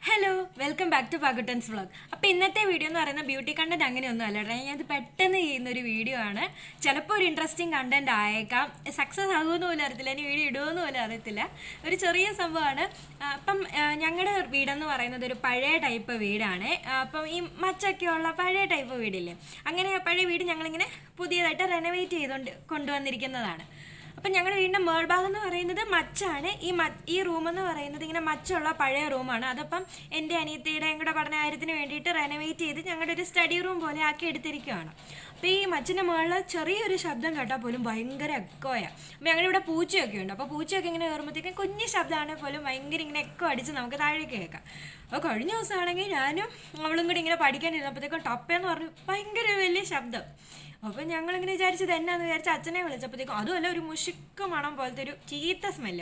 Hello welcome back to Pakuttan's vlog അപ്പോൾ ഇന്നത്തെ video എന്ന് പറയുന്ന ബ്യൂട്ടി കണ്ടന്റ് അങ്ങനെയൊന്നും അല്ല കേട്ടോ ഞാനത് പെട്ടെന്ന് ചെയ്യുന്ന ഒരു വീഡിയോ ആണ് ചിലപ്പോൾ ഒരു ഇൻട്രസ്റ്റിംഗ് കണ്ടന്റ് ആയേക്കാം സക്സസ് ആകുമെന്ന് പോലും അറിയത്തില്ല ഇനി വീഡിയോ ഇടുമെന്ന് പോലും അറിയത്തില്ല ഒരു ചെറിയ സംഭവമാണ് ആ, അപ്പം ഞങ്ങളുടെ വീടെന്ന് പറയുന്നത് ഒരു പഴയ ടൈപ്പ് വീടാണ് ആ, അപ്പം ഈ മച്ചൊക്കെയുള്ള പഴയ ടൈപ്പ് വീടില്ലേ അങ്ങനെ ആ പഴയ വീട് ഞങ്ങളിങ്ങനെ പുതിയതായിട്ട് റെനോവേറ്റ് ചെയ്തുകൊണ്ട് കൊണ്ടുവന്നിരിക്കുന്നതാണ് അപ്പം ഞങ്ങളുടെ വീടിൻ്റെ മേൾഭാഗം എന്ന് പറയുന്നത് മച്ചാണ് ഈ മ ഈ റൂം എന്ന് പറയുന്നത് ഇങ്ങനെ മച്ചുള്ള പഴയ റൂമാണ് അതപ്പം എൻ്റെ അനിയത്തിയുടെ കൂടെ പഠനകാര്യത്തിന് വേണ്ടിയിട്ട് റെനോവേറ്റ് ചെയ്ത് ഞങ്ങളുടെ ഒരു സ്റ്റഡി റൂം പോലെ ആക്കി എടുത്തിരിക്കുകയാണ് അപ്പോൾ ഈ മച്ചിൻ്റെ മുകളിൽ ചെറിയൊരു ശബ്ദം കേട്ടാൽ പോലും ഭയങ്കര എക്കോയാണ് അപ്പോൾ ഞങ്ങളുടെ ഇവിടെ പൂച്ചയൊക്കെ ഉണ്ട് അപ്പോൾ പൂച്ചയൊക്കെ ഇങ്ങനെ കയറുമ്പോഴത്തേക്കും കുഞ്ഞു ശബ്ദമാണെങ്കിൽ പോലും ഭയങ്കര ഇങ്ങനെ എക്കോ അടിച്ച് നമുക്ക് താഴേക്ക് കേൾക്കാം അപ്പോൾ കഴിഞ്ഞ ദിവസമാണെങ്കിൽ ഞാനും അവളും കൂടി ഇങ്ങനെ പഠിക്കാനിരുന്നപ്പോഴത്തേക്കും ടപ്പേന്ന് പറഞ്ഞു ഭയങ്കര വലിയ ശബ്ദം അപ്പം ഞങ്ങളിങ്ങനെ വിചാരിച്ചത് എന്നാന്ന് വിചാരിച്ച അച്ഛനെ വിളിച്ചപ്പോഴത്തേക്കും അതുമല്ല ഒരു മുഷിക്ക് മണം പോലത്തെ ഒരു ചീത്ത സ്മെല്ല്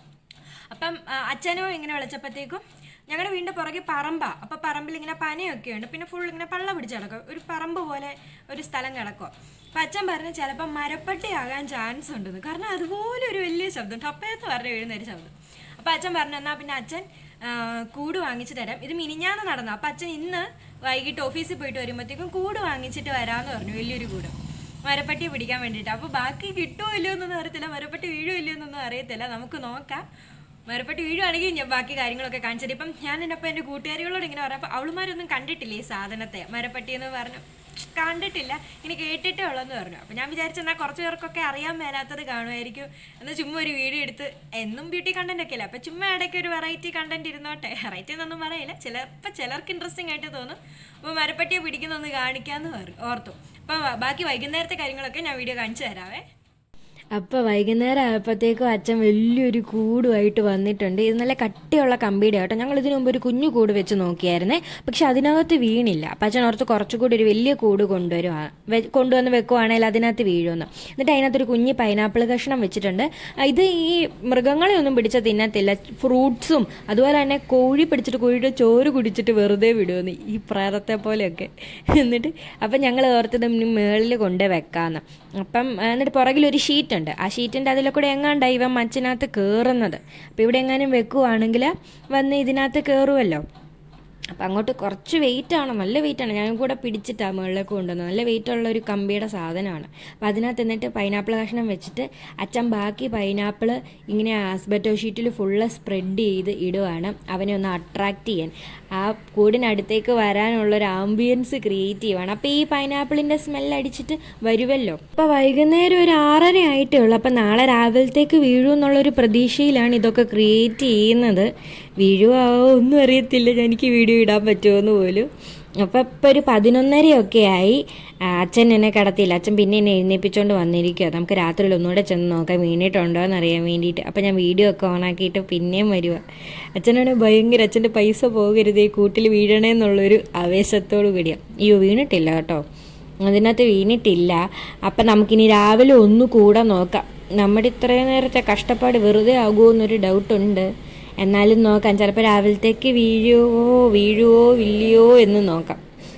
അപ്പം ആ, അച്ഛനോ ഇങ്ങനെ വിളിച്ചപ്പോഴത്തേക്കും ഞങ്ങളുടെ വീടിൻ്റെ പുറകെ പറമ്പാ അപ്പം പറമ്പിൽ ഇങ്ങനെ പനയൊക്കെ ഉണ്ട് പിന്നെ ഫുൾ ഇങ്ങനെ പള്ള പിടിച്ച് കിടക്കും ഒരു പറമ്പ് പോലെ ഒരു സ്ഥലം കിടക്കുക അപ്പം അച്ഛൻ പറഞ്ഞ് ചിലപ്പം മരപ്പട്ടിയാകാൻ ചാൻസ് ഉണ്ടെന്ന് കാരണം അതുപോലെ ഒരു വലിയ ശബ്ദം ടപ്പയത്ത് പറഞ്ഞ് വീഴുന്ന ഒരു ശബ്ദം അപ്പം അച്ഛൻ പറഞ്ഞു എന്നാൽ പിന്നെ അച്ഛൻ ആ, കൂട് വാങ്ങിച്ചു തരാം ഇത് മിനിഞ്ഞാന്ന് നടന്നു അപ്പം അച്ഛൻ ഇന്ന് വൈകിട്ട് ഓഫീസിൽ പോയിട്ട് വരുമ്പോഴത്തേക്കും കൂട് വാങ്ങിച്ചിട്ട് വരാമെന്ന് പറഞ്ഞു വലിയൊരു കൂട് മരപ്പട്ടിയെ പിടിക്കാൻ വേണ്ടിയിട്ട് അപ്പോൾ ബാക്കി കിട്ടുമോ ഇല്ലയോ എന്നൊന്നും അറിയത്തില്ല മരപ്പട്ടി വീഴുമോ ഇല്ലയോ എന്നൊന്നും അറിയത്തില്ല നമുക്ക് നോക്കാം മരപ്പട്ടി വീഴുവാണെങ്കിൽ ഞാൻ ബാക്കി കാര്യങ്ങളൊക്കെ കാണിച്ചിട്ട് ഇപ്പം ഞാൻ എൻ്റെ ഒപ്പം എൻ്റെ കൂട്ടുകാരികളോട് ഇങ്ങനെ പറയാം അപ്പോൾ അവളുമാരൊന്നും കണ്ടിട്ടില്ല ഈ സാധനത്തെ മരപ്പട്ടി എന്ന് പറഞ്ഞു കണ്ടിട്ടില്ല ഇനി കേട്ടിട്ടേ ഉള്ളെന്ന് പറഞ്ഞു അപ്പോൾ ഞാൻ വിചാരിച്ചെന്നാൽ കുറച്ച് പേർക്കൊക്കെ അറിയാൻ മേലാത്തത് കാണുമായിരിക്കും എന്നാൽ ചുമ്മാ ഒരു വീഡിയോ എടുത്ത് എന്നും ബ്യൂട്ടി കണ്ടന്റ് ഒക്കെ അല്ലേ അപ്പോൾ ചുമ്മാ ഇടയ്ക്ക് ഒരു വെറൈറ്റി കണ്ടന്റ് ഇരുന്നോട്ടെ വെറൈറ്റി എന്നൊന്നും പറയില്ല ചിലപ്പോൾ ചിലർക്ക് ഇൻട്രസ്റ്റിംഗ് ആയിട്ട് തോന്നും അപ്പോൾ മരപ്പട്ടിയെ പിടിക്കുന്നൊന്ന് കാണിക്കാമെന്ന് പറഞ്ഞു ഓർത്തു അപ്പോൾ ബാക്കി വൈകുന്നേരത്തെ കാര്യങ്ങളൊക്കെ ഞാൻ വീഡിയോ കാണിച്ചു തരാവേ അപ്പോൾ വൈകുന്നേരം ആയപ്പോഴത്തേക്കും അച്ഛൻ വലിയൊരു കൂടുമായിട്ട് വന്നിട്ടുണ്ട് ഇത് നല്ല കട്ടിയുള്ള കമ്പിയുടെ കേട്ടോ ഞങ്ങൾ ഇതിനു മുമ്പ് ഒരു കുഞ്ഞു കൂട് വെച്ച് നോക്കിയായിരുന്നേ പക്ഷെ അതിനകത്ത് വീണില്ല അപ്പം അച്ഛൻ ഓർത്ത് കുറച്ചുകൂടി ഒരു വലിയ കൂട് കൊണ്ടുവരുവാ വെ- കൊണ്ടുവന്ന് വെക്കുവാണെങ്കിൽ അതിനകത്ത് വീഴുമെന്ന് എന്നിട്ട് അതിനകത്തൊരു കുഞ്ഞ് പൈനാപ്പിൾ കഷ്ണം വെച്ചിട്ടുണ്ട് ആ, ഇത് ഈ മൃഗങ്ങളെ ഒന്നും പിടിച്ച തിന്നത്തില്ല ഫ്രൂട്ട്സും അതുപോലെ തന്നെ കോഴി പിടിച്ചിട്ട് കോഴിയുടെ ചോറ് കുടിച്ചിട്ട് വെറുതെ വിടുമെന്ന് ഈ പ്രേതത്തെ പോലെയൊക്കെ എന്നിട്ട് അപ്പം ഞങ്ങൾ ഓർത്തത് ഇനി മേളിൽ കൊണ്ട് വെക്കാന്ന് അപ്പം ആ, എന്നിട്ട് പുറകിലൊരു ഷീറ്റ് ഉണ്ട് ആ ഷീറ്റിൻ്റെ അതിലെ കൂടെ എങ്ങാണ്ടായി ഇവൻ മച്ചിനകത്ത് കയറുന്നത് അപ്പം ഇവിടെ എങ്ങാനും വെക്കുവാണെങ്കിൽ വന്ന് ഇതിനകത്ത് കയറുമല്ലോ അപ്പം അങ്ങോട്ട് കുറച്ച് വെയിറ്റ് ആണ് നല്ല വെയിറ്റ് ആണ് ഞാൻ കൂടെ പിടിച്ചിട്ടാണ് മുകളിലേക്ക് കൊണ്ടുവന്നത് നല്ല വെയിറ്റ് ഉള്ള ഒരു കമ്പിയുടെ സാധനമാണ് അപ്പം അതിനകത്ത് എന്നിട്ട് പൈനാപ്പിൾ കഷ്ണം വെച്ചിട്ട് അച്ഛൻ ബാക്കി പൈനാപ്പിൾ ഇങ്ങനെ ആസ്ബറ്റോ ഷീറ്റിൽ ഫുള്ള് സ്പ്രെഡ് ചെയ്ത് ഇടുവാണ് അവനെ ഒന്ന് അട്രാക്റ്റ് ചെയ്യാൻ ആ കൂടിനടുത്തേക്ക് വരാനുള്ള ഒരു ആംബിയൻസ് ക്രിയേറ്റ് ചെയ്യുവാണ് അപ്പം ഈ പൈനാപ്പിളിൻ്റെ സ്മെല്ല് അടിച്ചിട്ട് വരുമല്ലോ അപ്പം വൈകുന്നേരം ഒരു ആറര ആയിട്ടേ ഉള്ളൂ അപ്പം നാളെ രാവിലത്തേക്ക് വീഴും എന്നുള്ളൊരു പ്രതീക്ഷയിലാണ് ഇതൊക്കെ ക്രിയേറ്റ് ചെയ്യുന്നത് വീഴുവോ ഒന്നും അറിയത്തില്ല എനിക്ക് വീഡിയോ ഇടാൻ പറ്റുമോ എന്ന് പോലും അപ്പം ഇപ്പം ഒരു പതിനൊന്നരയൊക്കെ ആയി ആ, അച്ഛൻ എന്നെ കിടത്തിയില്ല അച്ഛൻ പിന്നെ എന്നെ എഴുന്നേപ്പിച്ചുകൊണ്ട് വന്നിരിക്കുക നമുക്ക് രാത്രിയിൽ ഒന്നുകൂടെ ചെന്ന് നോക്കാം വീണിട്ടുണ്ടോ എന്ന് അറിയാൻ വേണ്ടിയിട്ട് അപ്പം ഞാൻ വീഡിയോ ഒക്കെ ഓണാക്കിയിട്ട് പിന്നെയും വരുക അച്ഛനാണ് ഭയങ്കര അച്ഛൻ്റെ പൈസ പോകരുത് ഈ കൂട്ടിൽ വീഴണേ എന്നുള്ളൊരു ആവേശത്തോടു കൂടിയാണ് അയ്യോ വീണിട്ടില്ല കേട്ടോ അതിനകത്ത് വീണിട്ടില്ല അപ്പം നമുക്കിനി രാവിലെ ഒന്ന് കൂടെ നോക്കാം നമ്മുടെ ഇത്രയും നേരത്തെ കഷ്ടപ്പാട് വെറുതെ ആകുമോ എന്നൊരു ഡൗട്ടുണ്ട് എന്നാലും നോക്കാം ചിലപ്പോൾ രാവിലത്തേക്ക് വീഴുവോ വീഴുവോ ഇല്ലയോ എന്ന് നോക്കാം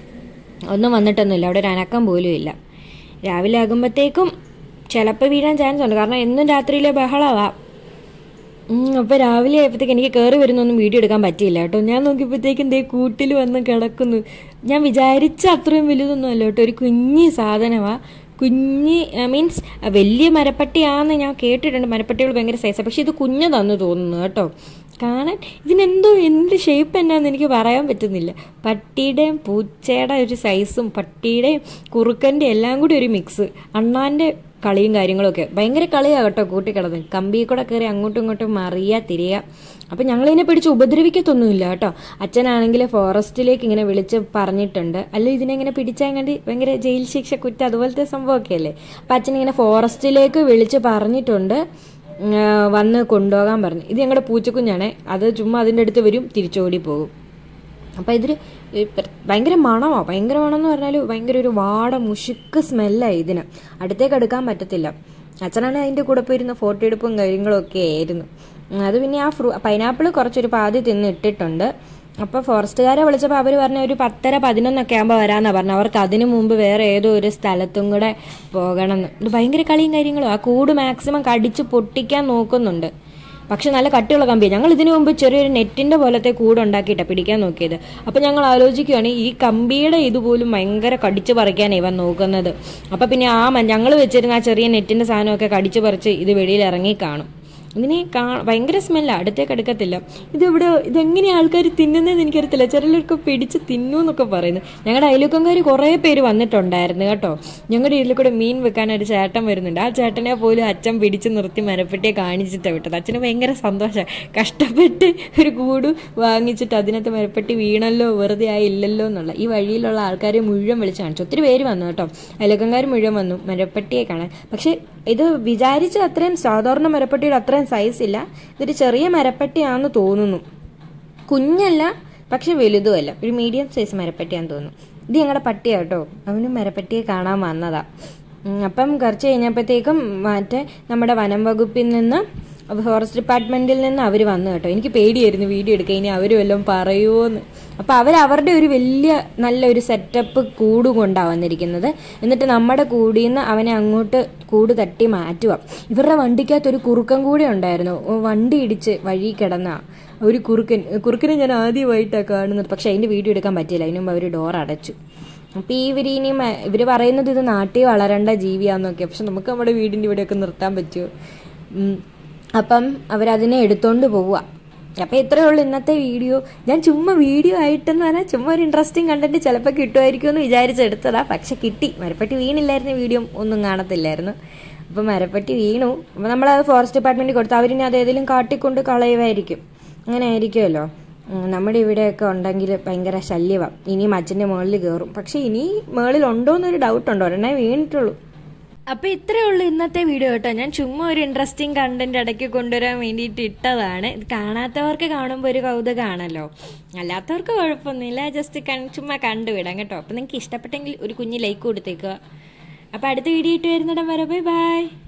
ഒന്നും വന്നിട്ടൊന്നുമില്ല അവിടെ ഒരു അനക്കം പോലും ഇല്ല രാവിലെ ആകുമ്പോഴത്തേക്കും ചിലപ്പോൾ വീഴാൻ ചാൻസ് ഉണ്ട് കാരണം എന്നും രാത്രിയിലെ ബഹളമാ അപ്പോൾ രാവിലെ ആയപ്പോഴത്തേക്ക് എനിക്ക് കയറി വരുന്നൊന്നും വീഡിയോ എടുക്കാൻ പറ്റിയില്ല കേട്ടോ ഞാൻ നോക്കിയപ്പോഴത്തേക്കും ദേ കൂട്ടിൽ വന്ന് കിടക്കുന്നു ഞാൻ വിചാരിച്ച അത്രയും വലുതൊന്നും അല്ല കേട്ടോ ഒരു കുഞ്ഞി സാധനമാണ് കുഞ്ഞി മീൻസ് വലിയ മരപ്പട്ടിയാണെന്ന് ഞാൻ കേട്ടിട്ടുണ്ട് മരപ്പട്ടികൾ ഭയങ്കര സൈസാണ് പക്ഷെ ഇത് കുഞ്ഞതാന്ന് തോന്നുന്നു കേട്ടോ കാണാൻ ഇതിനെന്തോ എന്ത് ഷേപ്പ് എന്നാന്ന് എനിക്ക് പറയാൻ പറ്റുന്നില്ല പട്ടിയുടെയും പൂച്ചയുടെ ഒരു സൈസും പട്ടിയുടെയും കുറുക്കൻ്റെ എല്ലാം കൂടി ഒരു മിക്സ് അണ്ണാൻ്റെ കളിയും കാര്യങ്ങളൊക്കെ ഭയങ്കര കളിയാ കേട്ടോ കൂട്ടിക്കിടന്ന് കമ്പിയിൽ കൂടെ കയറി അങ്ങോട്ടും ഇങ്ങോട്ടും മറിയാ തിരിയുക അപ്പം ഞങ്ങളിതിനെ പിടിച്ച് ഉപദ്രവിക്കത്തൊന്നുമില്ല കേട്ടോ അച്ഛനാണെങ്കിൽ ഫോറസ്റ്റിലേക്ക് ഇങ്ങനെ വിളിച്ച് പറഞ്ഞിട്ടുണ്ട് അല്ല ഇതിനെ ഇങ്ങനെ പിടിച്ചാൽ കണ്ട് ഭയങ്കര ജയിൽ ശിക്ഷ കുറ്റം അതുപോലത്തെ സംഭവമൊക്കെ അല്ലേ അപ്പം അച്ഛൻ ഇങ്ങനെ ഫോറസ്റ്റിലേക്ക് വിളിച്ച് പറഞ്ഞിട്ടുണ്ട് ഉം, ആ, വന്ന് കൊണ്ടുപോകാൻ പറഞ്ഞു ഇത് ഞങ്ങളുടെ പൂച്ചക്കുഞ്ഞാണേ അത് ചുമ്മാ അതിൻ്റെ അടുത്ത് വരും തിരിച്ചോടി പോകും അപ്പം ഇതൊരു ഈ പ്ര- ഭയങ്കര മണമാണ് ഭയങ്കര മണം എന്ന് പറഞ്ഞാൽ ഭയങ്കര ഒരു വാട മുഷുക്ക് സ്മെല്ലായി ഇതിന് അടുത്തേക്ക് എടുക്കാൻ പറ്റത്തില്ല അച്ഛനാണ് അതിൻ്റെ കൂടെ പോയിരുന്ന ഫോട്ടോ എടുപ്പും കാര്യങ്ങളൊക്കെ ആയിരുന്നു ഉം, അത് പിന്നെ ആ ഫ്രൂ പൈനാപ്പിൾ കുറച്ചൊരു പാതി തിന്ന് ഇട്ടിട്ടുണ്ട് അപ്പോൾ ഫോറസ്റ്റുകാരെ വിളിച്ചപ്പോൾ അവർ പറഞ്ഞ ഒരു പത്തര പതിനൊന്നൊക്കെ ആകുമ്പോൾ വരാമെന്നാണ് പറഞ്ഞു അവർക്ക് അതിനു മുമ്പ് വേറെ ഏതോ ഒരു സ്ഥലത്തും കൂടെ പോകണം എന്ന് ഇത് ഭയങ്കര കളിയും കാര്യങ്ങളും ആ കൂട് മാക്സിമം കടിച്ച് പൊട്ടിക്കാൻ നോക്കുന്നുണ്ട് പക്ഷെ നല്ല കട്ടിയുള്ള കമ്പിയാണ് ഞങ്ങൾ ഇതിനു മുമ്പ് ചെറിയൊരു നെറ്റിന്റെ പോലത്തെ കൂട് ഉണ്ടാക്കിയിട്ടാണ് പിടിക്കാൻ നോക്കിയത് അപ്പം ഞങ്ങൾ ആലോചിക്കുകയാണ് ഈ കമ്പിയുടെ ഇതുപോലും ഭയങ്കര കടിച്ചു പറിക്കാനാണ് ഇവൻ നോക്കുന്നത് അപ്പം പിന്നെ ആ ഞങ്ങൾ വെച്ചിരുന്ന ആ ചെറിയ നെറ്റിന്റെ സാധനമൊക്കെ കടിച്ചു പറിച്ച് ഇത് വെളിയിൽ ഇറങ്ങി കാണും ഇതിനെ കാ ഭയങ്കര സ്മെല്ലാണ് അടുത്തേക്ക് എടുക്കത്തില്ല ഇതിവിടെ ഇതെങ്ങനെ ആൾക്കാർ തിന്നുന്നതെന്ന് എനിക്കറിയത്തില്ല ചിലർക്ക് പിടിച്ച് തിന്നു എന്നൊക്കെ പറയുന്നു ഞങ്ങളുടെ അയൽവക്കംകാർ കുറേ പേര് വന്നിട്ടുണ്ടായിരുന്നു കേട്ടോ ഞങ്ങളുടെ ഇതിൽ കൂടെ മീൻ വെക്കാൻ ഒരു ചേട്ടൻ വരുന്നുണ്ട് ആ ചേട്ടനെ പോലും അച്ഛൻ പിടിച്ച് നിർത്തി മരപ്പെട്ടിയെ കാണിച്ചിട്ടാണ് വിട്ടത് അച്ഛന് ഭയങ്കര സന്തോഷമാണ് കഷ്ടപ്പെട്ട് ഒരു കൂട് വാങ്ങിച്ചിട്ട് അതിനകത്ത് മരപ്പെട്ടി വീണല്ലോ വെറുതെ ആയില്ലല്ലോ എന്നുള്ള ഈ വഴിയിലുള്ള ആൾക്കാരെ മുഴുവൻ വിളിച്ച് കാണിച്ചു ഒത്തിരി പേര് വന്നു കേട്ടോ അയൽവക്കംകാർ മുഴുവൻ വന്നു മരപ്പെട്ടിയെ കാണാൻ പക്ഷെ ഇത് വിചാരിച്ച അത്രയും സാധാരണ മരപ്പെട്ടിയുടെ അത്രയും സൈസ് ഇല്ല ഇതൊരു ചെറിയ മരപ്പെട്ടിയാണെന്ന് തോന്നുന്നു കുഞ്ഞല്ല പക്ഷെ വലുതുമല്ല ഒരു മീഡിയം സൈസ് മരപ്പെട്ടിയാന്ന് തോന്നുന്നു ഇത് ഞങ്ങളുടെ പട്ടിയാ കേട്ടോ അവനും മരപ്പെട്ടിയെ കാണാൻ വന്നതാ ഉം, അപ്പം കുറച്ച് കഴിഞ്ഞപ്പോഴത്തേക്കും മറ്റേ നമ്മുടെ വനം വകുപ്പിൽ നിന്ന് ഫോറസ്റ്റ് ഡിപ്പാർട്ട്മെന്റിൽ നിന്ന് അവർ വന്നു കേട്ടോ എനിക്ക് പേടിയായിരുന്നു വീഡിയോ എടുക്കാൻ ഇനി അവർ വല്ലതും പറയുമോന്ന് അപ്പോൾ അവർ അവരുടെ ഒരു വലിയ നല്ലൊരു സെറ്റപ്പ് കൂട് കൊണ്ടാണ് വന്നിരിക്കുന്നത് എന്നിട്ട് നമ്മുടെ കൂടിൽ നിന്ന് അവനെ അങ്ങോട്ട് കൂട് തട്ടി മാറ്റുക ഇവരുടെ വണ്ടിക്കകത്ത് ഒരു കുറുക്കൻ കൂടെ ഉണ്ടായിരുന്നു ഓ, വണ്ടി ഇടിച്ച് വഴി കിടന്ന ഒരു കുറുക്കൻ കുറുക്കനെ ഞാൻ ആദ്യമായിട്ടാണ് കാണുന്നത് പക്ഷെ അതിന്റെ വീഡിയോ എടുക്കാൻ പറ്റിയില്ല അതിന് മുമ്പ് അവർ ഡോർ അടച്ചു അപ്പൊ ഈ ഇവര് ഇനി മ- ഇവര് പറയുന്നത് ഇത് നാട്ടിൽ വളരേണ്ട ജീവിയാന്നൊക്കെ പക്ഷെ നമുക്ക് നമ്മുടെ വീടിന്റെ ഇവിടെയൊക്കെ നിർത്താൻ പറ്റുമോ ഉം. അപ്പം അവരതിനെ എടുത്തോണ്ട് പോവുക അപ്പൊ ഇത്രയേ ഉള്ളൂ ഇന്നത്തെ വീഡിയോ ഞാൻ ചുമ്മാ വീഡിയോ ആയിട്ടെന്ന് പറഞ്ഞാൽ ചുമ്മാ ഒരു ഇൻട്രസ്റ്റിംഗ് കണ്ടന്റ് ചിലപ്പോൾ കിട്ടുമായിരിക്കും എന്ന് വിചാരിച്ചെടുത്തതാ പക്ഷെ കിട്ടി മരപ്പെട്ടി വീണില്ലായിരുന്നു വീഡിയോ ഒന്നും കാണത്തില്ലായിരുന്നു അപ്പൊ മരപ്പെട്ടി വീണു അപ്പൊ നമ്മളത് ഫോറസ്റ്റ് ഡിപ്പാർട്ട്മെന്റിൽ കൊടുത്തു അവരിനി അത് ഏതെങ്കിലും കാട്ടിക്കൊണ്ട് കളയുമായിരിക്കും അങ്ങനെ ആയിരിക്കുമല്ലോ ഉം, നമ്മുടെ ഇവിടെയൊക്കെ ഉണ്ടെങ്കിൽ ഭയങ്കര ശല്യമാണ് ഇനിയും അച്ഛൻ്റെ മുകളിൽ കയറും പക്ഷെ ഇനി മുകളിൽ ഉണ്ടോ എന്നൊരു ഡൗട്ട് ഉണ്ടോ ഒരെണ്ണേ വീണിട്ടുള്ളൂ അപ്പൊ ഇത്രേ ഉള്ളൂ ഇന്നത്തെ വീഡിയോ കേട്ടോ ഞാൻ ചുമ്മാ ഒരു ഇൻട്രസ്റ്റിംഗ് കണ്ടന്റ് ഇടയ്ക്ക് കൊണ്ടുവരാൻ വേണ്ടിയിട്ട് ഇട്ടതാണ് ഇത് കാണാത്തവർക്ക് കാണുമ്പോൾ ഒരു കൗതുകമാണല്ലോ അല്ലാത്തവർക്ക് കുഴപ്പമൊന്നുമില്ല ജസ്റ്റ് ചുമ്മാ കണ്ടുവിടാം കേട്ടോ അപ്പൊ നിങ്ങൾക്ക് ഇഷ്ടപ്പെട്ടെങ്കിൽ ഒരു കുഞ്ഞ് ലൈക്ക് കൊടുത്തേക്കുക അപ്പൊ അടുത്ത വീഡിയോ ഇട്ട് വരുന്നിടം വരെ ബൈ ബൈ